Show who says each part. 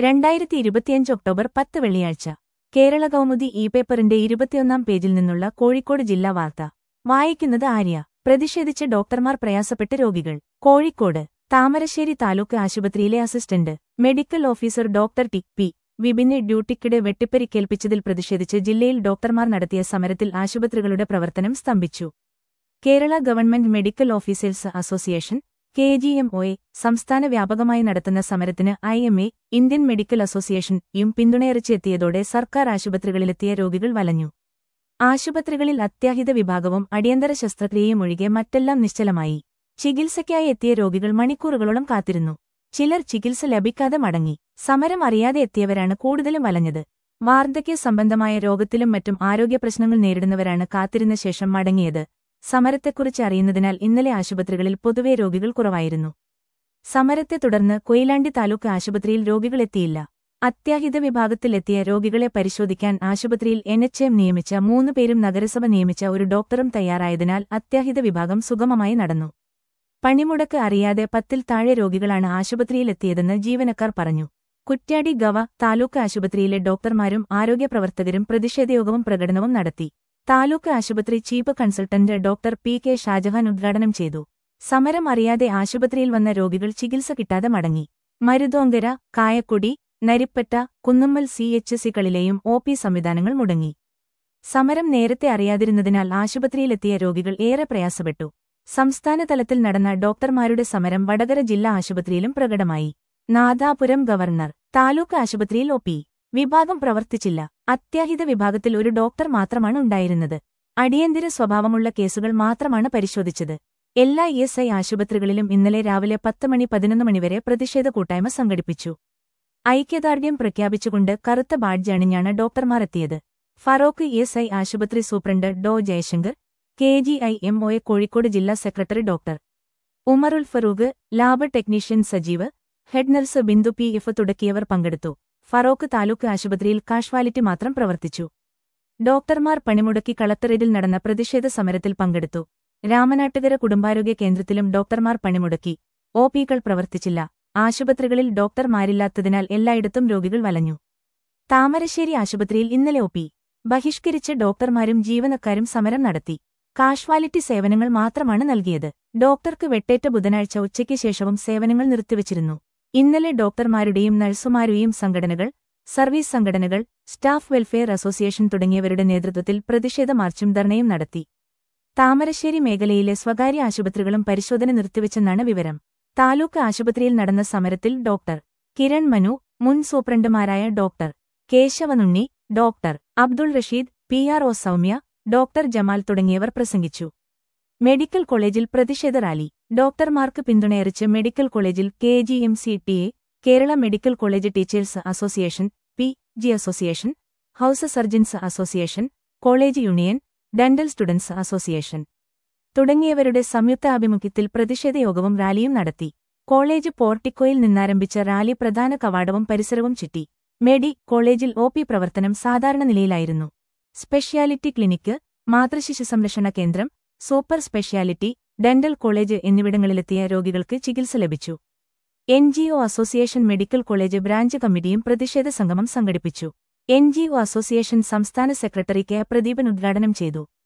Speaker 1: രണ്ടായിരത്തി ഇരുപത്തിയഞ്ച് ഒക്ടോബർ പത്ത് വെള്ളിയാഴ്ച കേരള കൗമുദി ഇ പേപ്പറിന്റെ ഇരുപത്തിയൊന്നാം പേജിൽ നിന്നുള്ള കോഴിക്കോട് ജില്ലാ വാർത്ത വായിക്കുന്നത് ആര്യ പ്രതിഷേധിച്ച് ഡോക്ടർമാർ പ്രയാസപ്പെട്ട് രോഗികൾ കോഴിക്കോട് താമരശ്ശേരി താലൂക്ക് ആശുപത്രിയിലെ assistant medical officer doctor T P വിപിനെ ഡ്യൂട്ടിക്കിടെ വെട്ടിപ്പരിക്കേൽപ്പിച്ചതിൽ പ്രതിഷേധിച്ച് ജില്ലയിൽ ഡോക്ടർമാർ നടത്തിയ സമരത്തിൽ ആശുപത്രികളുടെ പ്രവർത്തനം സ്തംഭിച്ചു Kerala government medical officers association K G M ഒയെ സംസ്ഥാന വ്യാപകമായി നടത്തുന്ന സമരത്തിന് I M A Indian medical association യും പിന്തുണയറിച്ചെത്തിയതോടെ സർക്കാർ ആശുപത്രികളിലെത്തിയ രോഗികൾ വലഞ്ഞു ആശുപത്രികളിൽ അത്യാഹിത വിഭാഗവും അടിയന്തര ശസ്ത്രക്രിയയും ഒഴികെ മറ്റെല്ലാം നിശ്ചലമായി ചികിത്സയ്ക്കായി എത്തിയ രോഗികൾ മണിക്കൂറുകളോളം കാത്തിരുന്നു ചിലർ ചികിത്സ ലഭിക്കാതെ മടങ്ങി സമരം അറിയാതെ എത്തിയവരാണ് കൂടുതലും വലഞ്ഞത് വാർദ്ധക്യ സംബന്ധമായ രോഗത്തിലും മറ്റും ആരോഗ്യപ്രശ്നങ്ങൾ നേരിടുന്നവരാണ് കാത്തിരുന്ന ശേഷം മടങ്ങിയത് സമരത്തെക്കുറിച്ച് അറിയുന്നതിനാൽ ഇന്നലെ ആശുപത്രികളിൽ പൊതുവെ രോഗികൾ കുറവായിരുന്നു സമരത്തെ തുടർന്ന് കൊയിലാണ്ടി താലൂക്ക് ആശുപത്രിയിൽ രോഗികളെത്തിയില്ല അത്യാഹിത വിഭാഗത്തിലെത്തിയ രോഗികളെ പരിശോധിക്കാൻ ആശുപത്രിയിൽ എൻഎച്ച്എം നിയമിച്ച മൂന്ന് പേരും നഗരസഭ നിയമിച്ച ഒരു ഡോക്ടറും തയ്യാറായതിനാൽ അത്യാഹിത വിഭാഗം സുഗമമായി നടന്നു പണിമുടക്ക് അറിയാതെ പത്തിൽ താഴെ രോഗികളാണ് ആശുപത്രിയിലെത്തിയതെന്ന് ജീവനക്കാർ പറഞ്ഞു കുറ്റ്യാടി ഗവ താലൂക്ക് ആശുപത്രിയിലെ ഡോക്ടർമാരും ആരോഗ്യപ്രവർത്തകരും പ്രതിഷേധയോഗവും പ്രകടനവും നടത്തി താലൂക്ക് ആശുപത്രി chief consultant doctor P K Shajahan ഉദ്ഘാടനം ചെയ്തു സമരം അറിയാതെ ആശുപത്രിയിൽ വന്ന രോഗികൾ ചികിത്സ കിട്ടാതെ മടങ്ങി മരുതോങ്കര കായക്കൊടി നരിപ്പറ്റ കുന്നുമ്മൽ സി എച്ച് സികളിലെയും ഒ പി സംവിധാനങ്ങൾ മുടങ്ങി സമരം നേരത്തെ അറിയാതിരുന്നതിനാൽ ആശുപത്രിയിലെത്തിയ രോഗികൾ ഏറെ പ്രയാസപ്പെട്ടു സംസ്ഥാനതലത്തിൽ നടന്ന ഡോക്ടർമാരുടെ സമരം വടകര ജില്ലാ ആശുപത്രിയിലും പ്രകടമായി നാദാപുരം ഗവർണർ താലൂക്ക് ആശുപത്രിയിൽ ഒ പി വിഭാഗം പ്രവർത്തിച്ചില്ല അത്യാഹിത വിഭാഗത്തിൽ ഒരു ഡോക്ടർ മാത്രമാണ് ഉണ്ടായിരുന്നത് അടിയന്തര സ്വഭാവമുള്ള കേസുകൾ മാത്രമാണ് പരിശോധിച്ചത് എല്ലാ ഇ എസ് ഐ ആശുപത്രികളിലും ഇന്നലെ രാവിലെ പത്ത് മണി പതിനൊന്ന് മണിവരെ പ്രതിഷേധ കൂട്ടായ്മ സംഘടിപ്പിച്ചു ഐക്യദാർഢ്യം പ്രഖ്യാപിച്ചുകൊണ്ട് കറുത്ത ബാഡ്ജ് അണിഞ്ഞാണ് ഡോക്ടർമാർ എത്തിയത് ഫറോക്ക് ഇ എസ് ഐ ആശുപത്രി superintendent Dr Jayasankar K G I M ഒയെ കോഴിക്കോട് ജില്ലാ secretary doctor Umarul Farooq lab technician Sajeev head nurse Bindu P F തുടക്കിയവർ പങ്കെടുത്തു ഫറോക്ക് താലൂക്ക് ആശുപത്രിയിൽ കാഷ്വാലിറ്റി മാത്രം പ്രവർത്തിച്ചു ഡോക്ടർമാർ പണിമുടക്കി കളക്ടറേറ്റിൽ നടന്ന പ്രതിഷേധ സമരത്തിൽ പങ്കെടുത്തു രാമനാട്ടുകര കുടുംബാരോഗ്യ കേന്ദ്രത്തിലും ഡോക്ടർമാർ പണിമുടക്കി ഒ പികൾ പ്രവർത്തിച്ചില്ല ആശുപത്രികളിൽ ഡോക്ടർമാരില്ലാത്തതിനാൽ എല്ലായിടത്തും രോഗികൾ വലഞ്ഞു താമരശ്ശേരി ആശുപത്രിയിൽ ഇന്നലെ ഒ പി ബഹിഷ്കരിച്ച് ഡോക്ടർമാരും ജീവനക്കാരും സമരം നടത്തി കാഷ്വാലിറ്റി സേവനങ്ങൾ മാത്രമാണ് നൽകിയത് ഡോക്ടർക്ക് വെട്ടേറ്റ ബുധനാഴ്ച ഉച്ചയ്ക്ക് ശേഷവും സേവനങ്ങൾ നിർത്തിവച്ചിരുന്നു ഇന്നലെ ഡോക്ടർമാരുടെയും നഴ്സുമാരുടെയും സംഘടനകൾ സർവീസ് സംഘടനകൾ സ്റ്റാഫ് വെൽഫെയർ അസോസിയേഷൻ തുടങ്ങിയവരുടെ നേതൃത്വത്തിൽ പ്രതിഷേധ മാർച്ചും ധർണയും നടത്തി താമരശ്ശേരി മേഖലയിലെ സ്വകാര്യ ആശുപത്രികളും പരിശോധന നിർത്തിവെച്ചെന്നാണ് വിവരം താലൂക്ക് ആശുപത്രിയിൽ നടന്ന സമരത്തിൽ ഡോക്ടർ കിരൺ മനു മുൻ സൂപ്രണ്ടുമാരായ doctor Kesavanunni doctor Abdul Rasheed P R O Soumya doctor Jamal തുടങ്ങിയവർ പ്രസംഗിച്ചു മെഡിക്കൽ കോളേജിൽ പ്രതിഷേധ റാലി ഡോക്ടർമാർക്ക് പിന്തുണയറിച്ച് മെഡിക്കൽ കോളേജിൽ K G M C T A Kerala medical college teachers association P G association house surgeons association college union dental students association തുടങ്ങിയവരുടെ സംയുക്ത ആഭിമുഖ്യത്തിൽ പ്രതിഷേധയോഗവും റാലിയും നടത്തി കോളേജ് പോർട്ടിക്കോയിൽ നിന്നാരംഭിച്ച റാലി പ്രധാന കവാടവും പരിസരവും ചുറ്റി മെഡി കോളേജിൽ ഒ പി പ്രവർത്തനം സാധാരണ നിലയിലായിരുന്നു സ്പെഷ്യാലിറ്റി ക്ലിനിക്ക് മാതൃശിശു സംരക്ഷണ കേന്ദ്രം സൂപ്പർ സ്പെഷ്യാലിറ്റി ഡെന്റൽ കോളേജ് എന്നിവിടങ്ങളിലെത്തിയ രോഗികൾക്ക് ചികിത്സ ലഭിച്ചു N G O association medical college branch കമ്മിറ്റിയും പ്രതിഷേധ സംഗമം സംഘടിപ്പിച്ചു എൻ ജി ഒ അസോസിയേഷൻ സംസ്ഥാന സെക്രട്ടറി കെ പ്രദീപൻ ഉദ്ഘാടനം ചെയ്തു